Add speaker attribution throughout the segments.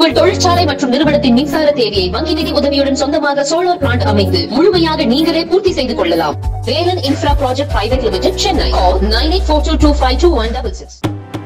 Speaker 1: உங்கள் தொழிற்சாலை மற்றும் நிறுவனத்தின் மின்சார தேவையை வங்கி நிதி உதவியுடன் சொந்தமாக சோலார் பிளான்ட் அமைத்து முழுமையாக நீங்களே பூர்த்தி செய்து கொள்ளலாம் Velan infra project private limited Chennai nine eight four two two five two one double six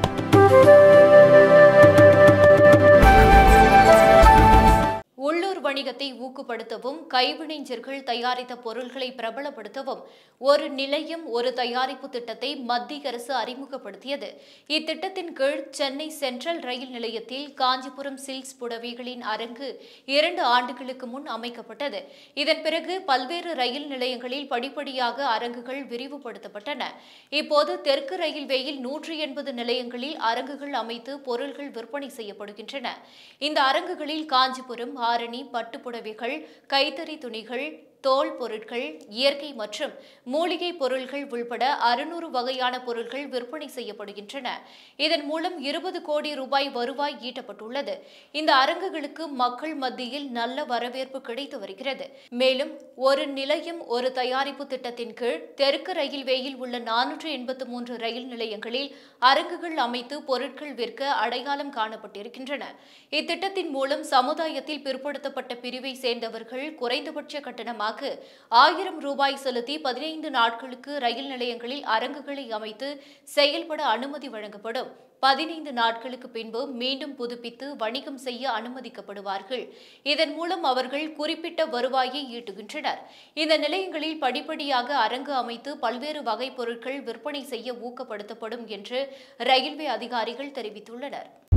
Speaker 2: உள்ளூர் வணிகத்தை ஊக்குப்படுத்தவும் கைவினைஞர்கள் தயாரித்த பொருட்களை பிரபலப்படுத்தவும் ஒரு நிலையம் ஒரு தயாரிப்பு திட்டத்தை மத்திய அரசு அறிமுகப்படுத்தியது இத்திட்டத்தின் கீழ் சென்னை சென்ட்ரல் ரயில் நிலையத்தில் காஞ்சிபுரம் சில்க்ஸ் புடவைகளின் அரங்கு இரண்டு ஆண்டுகளுக்கு முன் அமைக்கப்பட்டது இதன் பிறகு பல்வேறு ரயில் நிலையங்களில் படிப்படியாக அரங்குகள் விரிவுபடுத்தப்பட்டன இப்போது தெற்கு ரயில்வேயில் நூற்றி எண்பது நிலையங்களில் அரங்குகள் அமைத்து பொருள்கள் விற்பனை செய்யப்படுகின்றன இந்த அரங்குகளில் காஞ்சிபுரம் ஆரணி பட்டுப்புடவைகள் கைத்தறி துணிகள் தோல் பொருட்கள் இயற்கை மற்றும் மூலிகை பொருட்கள் உள்பட அறுநூறு வகையான பொருட்கள் விற்பனை செய்யப்படுகின்றன இதன் மூலம் இருபது கோடி ரூபாய் வருவாய் ஈட்டப்பட்டுள்ளது இந்த அரங்குகளுக்கு மக்கள் மத்தியில் நல்ல வரவேற்பு கிடைத்து வருகிறது மேலும் ஒரு நிலையம் ஒரு தயாரிப்பு திட்டத்தின் கீழ் தெற்கு ரயில்வேயில் உள்ள நானூற்று எண்பத்து மூன்று ரயில் நிலையங்களில் அரங்குகள் அமைத்து பொருட்கள் விற்க அடையாளம் காணப்பட்டிருக்கின்றன இத்திட்டத்தின் மூலம் சமுதாயத்தில் பிற்படுத்தப்பட்ட பிரிவை சேர்ந்தவர்கள் குறைந்தபட்ச கட்டணமாக ஆயிரம் ரூபாய் செலுத்தி பதினைந்து நாட்களுக்கு ரயில் நிலையங்களில் அரங்குகளை அமைத்து செயல்பட அனுமதி வழங்கப்படும் பதினைந்து நாட்களுக்கு பின்பு மீண்டும் புதுப்பித்து வணிகம் செய்ய அனுமதிக்கப்படுவார்கள் இதன் மூலம் அவர்கள் குறிப்பிட்ட வருவாயை ஈட்டுகின்றனர் இந்த நிலையங்களில் படிப்படியாக அரங்கு அமைத்து பல்வேறு வகை பொருட்கள் விற்பனை செய்ய ஊக்கப்படுத்தப்படும் என்று ரயில்வே அதிகாரிகள் தெரிவித்துள்ளனர்